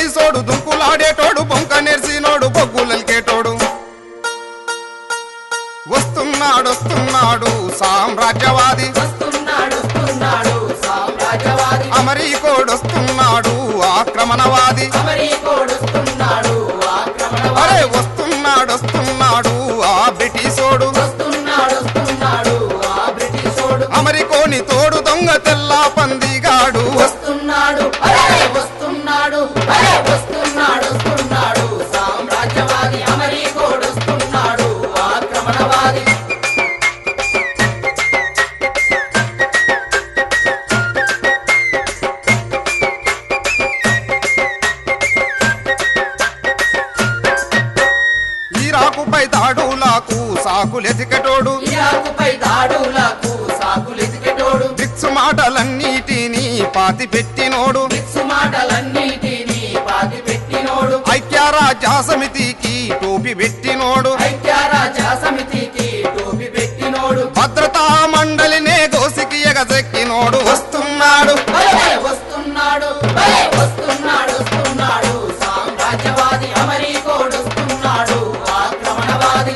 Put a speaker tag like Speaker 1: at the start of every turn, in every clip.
Speaker 1: పోలీసోడు దుంకులాడేటోడు బొంక నెర్సినోడు బొగ్గులకేటోడు వస్తున్నాడు వస్తున్నాడు సామ్రాజ్యవాది
Speaker 2: వస్తున్నాడు వస్తున్నాడు సామ్రాజ్యవాది
Speaker 1: అమరీకోడు వస్తున్నాడు ఆక్రమణవాది
Speaker 2: అమరీకోడొస్తున్నాడు ఆక్రమణవాది
Speaker 1: అరే వస్తున్నాడు వస్తున్నాడు ఆ బ్రిటిషోడు
Speaker 2: వస్తున్నాడు వస్తున్నాడు ఆ బ్రిటిషోడు
Speaker 1: అమరికోని తోడు దొంగ తెల్ల పందిగాడు
Speaker 2: వస్తున్నాడు అరే వస్తున్నాడు అరే వస్తున్నాడు వస్తున్నాడు సామ్రాజ్యవాది అమరీకోడొస్తున్నాడు ఆక్రమణవాది
Speaker 1: ఈరాకుపై దాడులకు సాకులెతికెటోడు
Speaker 2: ఇరాకుపై దాడులకు సాకులెతికెటోడు
Speaker 1: దిక్సు మాటలన్నిటినీ పాతి పెట్టినోడు
Speaker 2: మిక్సు మాటలన్నిటినీ పాతి పెట్టినోడు
Speaker 1: ఐక్యరాజ్య సమితికి టోపి పెట్టినోడు
Speaker 2: ఐక్యరాజ్య సమితికి టోపి పెట్టినోడు
Speaker 1: భద్రతా మండలినే గోసికి ఎగజెక్కినోడు వస్తున్నాడు
Speaker 2: భలే వస్తున్నాడు భలే వస్తున్నాడు వస్తున్నాడు సామ్రాజ్యవాది అమరీకోడొస్తున్నాడు ఆక్రమణవాది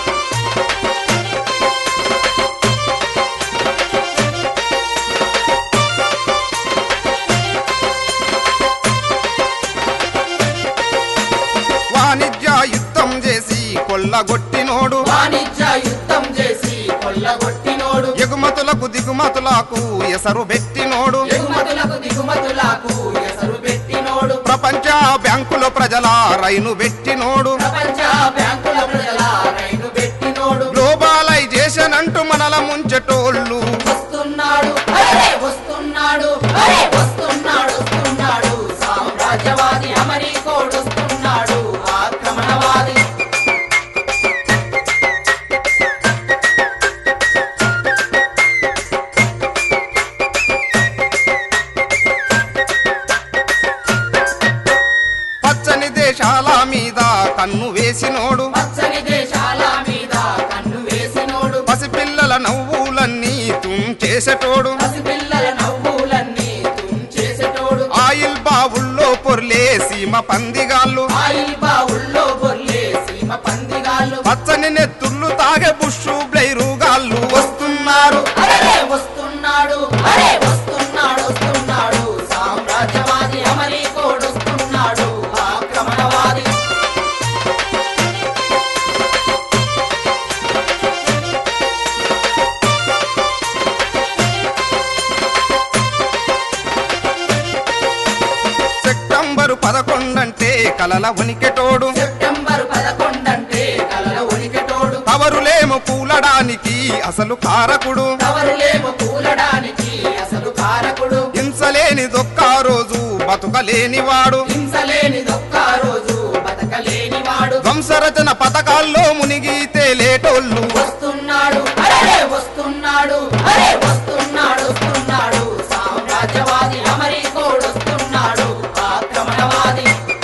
Speaker 1: వాణిజ్య యుద్ధం చేసి కొల్లగొట్టినోడు
Speaker 2: వాణిజ్య యుద్ధం చేసి కొల్లగొట్టినోడు
Speaker 1: ఎగుమతులకు దిగుమతులకు ఎసరు పెట్టినోడు
Speaker 2: ఎగుమతులకు దిగుమతులకు ఎసరు పెట్టినోడు
Speaker 1: ప్రపంచ బ్యాంకుల ప్రజల రైను పెట్టినోడు
Speaker 2: ప్రపంచ బ్యాంకుల ప్రజల రైలు పెట్టినోడు
Speaker 1: గ్లోబలైజేషన్ అంటూ మనల ముంచెటోళ్ళు
Speaker 2: వస్తున్నాడు అరే వస్తున్నాడు అరే వస్తున్నాడు వస్తున్నాడు సామ్రాజ్యవాది అమరీకోడొస్తున్నాడు ఆక్రమణవాది
Speaker 1: పచ్చని దేశాల మీద కన్ను వేసినోడు
Speaker 2: పచ్చని దేశాల మీద కన్ను వేసినోడు
Speaker 1: పసిపిల్లల నవ్వులన్నీ తుంచేసేటోడు
Speaker 2: పసిపిల్లల నవ్వులన్నీ తుంచేసేటోడు
Speaker 1: ఆయిల్ బావుల్లో పొర్లే సీమ పందిగాళ్ళు
Speaker 2: ఆయిల్ బావుల్లో బొర్లే సీమ పందిగాళ్ళు
Speaker 1: పచ్చని నెత్తుళ్ళు తాగే బుషు బ్లైరుగాళ్ళు వస్తున్నారు
Speaker 2: అరే వస్తున్నాడు అరే వస్తున్నాడు వస్తున్నాడు సామ్రాజ్యవాది అమరీకోడొస్తున్నాడు ఆక్రమణవాది
Speaker 1: సెప్టెంబరు పదకొండంటే కలల ఉనికెటోడు
Speaker 2: సెప్టెంబర్ పదకొండంటే కలల ఉనికెటోడు
Speaker 1: కవరులేమో కూలడానికి అసలు కారకుడు
Speaker 2: కవరులేమో కూలడానికి అసలు కారకుడు
Speaker 1: హింసలేని దొక్క రోజు బతుకలేనివాడు
Speaker 2: హింసలేని దొక్క రోజు బతకలేనివాడు
Speaker 1: వంశరచన పథకాల్లో మునిగి తేలేటోళ్ళు
Speaker 2: వస్తున్నాడు అరే వస్తున్నాడు అరే వస్తున్నాడు వస్తున్నాడు సామ్రాజ్యవాది అమరీకోడొస్తున్నాడు ఆక్రమణవాది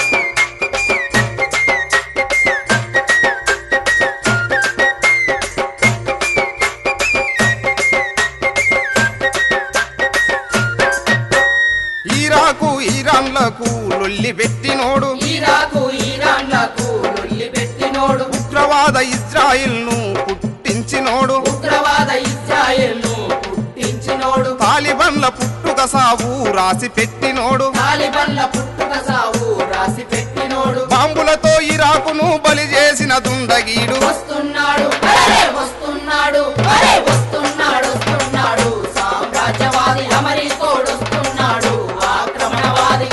Speaker 1: ఈరాకు ఈరాన్లకు లొల్లి పెట్టినోడు
Speaker 2: ఈరాకు ఈరాన్లకు లొల్లి పెట్టినోడు
Speaker 1: ఉగ్రవాద ఇజ్రాయిల్ ను పుట్టించినోడు
Speaker 2: ఉగ్రవాద ఇజ్రాయెల్ను పుట్టించినోడు
Speaker 1: తాలిబన్ల పుట్టుక సావు రాసి పెట్టినోడు
Speaker 2: తాలిబన్ల పుట్టుక సావు రాసి పెట్టినోడు
Speaker 1: బాంబులతో ఇరాకును బలి చేసిన దుండగీడు
Speaker 2: వస్తున్నాడు అరే వస్తున్నాడు అరే వస్తున్నాడు వస్తున్నాడు సామ్రాజ్యవాది అమరీకోడొస్తున్నాడు ఆక్రమణవాది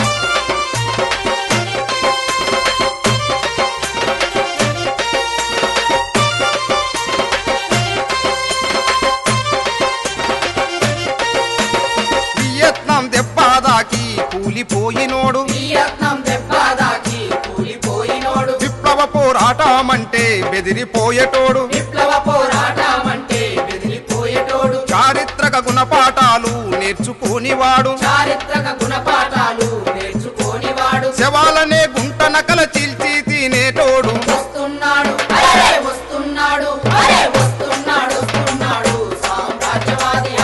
Speaker 1: వియత్నాం దెబ్బదాకి కూలిపోయినోడు
Speaker 2: వియత్నాం దెబ్బదాకి కూలిపోయినోడు
Speaker 1: విప్లవ పోరాటమంటే బెదిరిపోయేటోడు
Speaker 2: విప్లవ పోరాటం అంటే బెదిరిపోయేటోడు
Speaker 1: చారిత్రక గుణపాఠాలు నేర్చుకోనివాడు
Speaker 2: చారిత్రక గుణపాఠాలు నేర్చుకోనివాడు
Speaker 1: శవాలనే గుంట నకల చీల్చి తినేటోడు
Speaker 2: వస్తున్నాడు అరే వస్తున్నాడు అరే వస్తున్నాడు వస్తున్నాడు సామ్రాజ్యవాది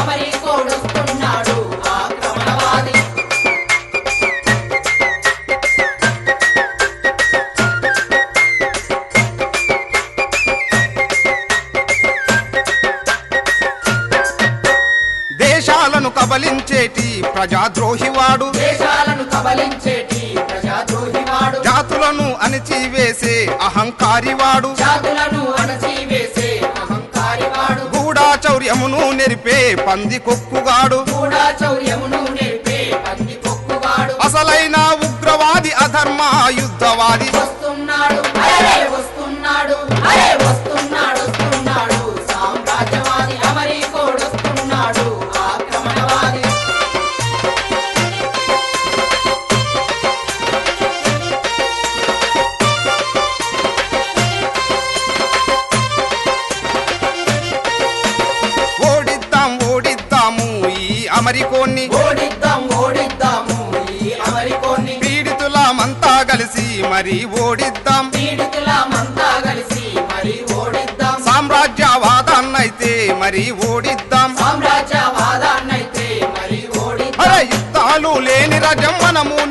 Speaker 2: అమరీకోడొస్తున్నాడు ఆక్రమణవాది
Speaker 1: దేశాలను కబలించేటి ప్రజాద్రోహివాడు
Speaker 2: దేశాలను కబలించేటి ప్రజాద్రోహివాడు
Speaker 1: జాతులను అణిచివేసే అహంకారివాడు
Speaker 2: జాతులను అణచివేసే అహంకారివాడు
Speaker 1: గూఢాచౌర్యమును నెరిపే పంది కొక్కుగాడు
Speaker 2: కూడా చౌర్యమును నేర్పే పంది పొక్కువాడు
Speaker 1: అసలైన ఉగ్రవాది అధర్మ యుద్ధవాది
Speaker 2: వస్తున్నాడు అరే వస్తున్నాడు అరే వస్తున్నాడు వస్తున్నాడు సామ్రాజ్యవాది అమరీకోడు వస్తున్నాడు ఆక్రమణవాది
Speaker 1: ఓడిద్దాం ఓడిద్దాము ఈ అమరికోన్ని
Speaker 2: ఓడిద్దాం ఓడిద్దాము ఈ అమరికోని
Speaker 1: పీడితులమంతా కలిసి మరి ఓడిద్దాం
Speaker 2: పీడితులమంతా కలిసి మరి ఓడిద్దాం
Speaker 1: సామ్రాజ్యవాదాన్నైతే మరి ఓడిద్దాం
Speaker 2: సామ్రాజ్యవాదాన్నైతే మరి ఓడిద్దాం
Speaker 1: అరే యుద్ధాలు లేని రజం మనము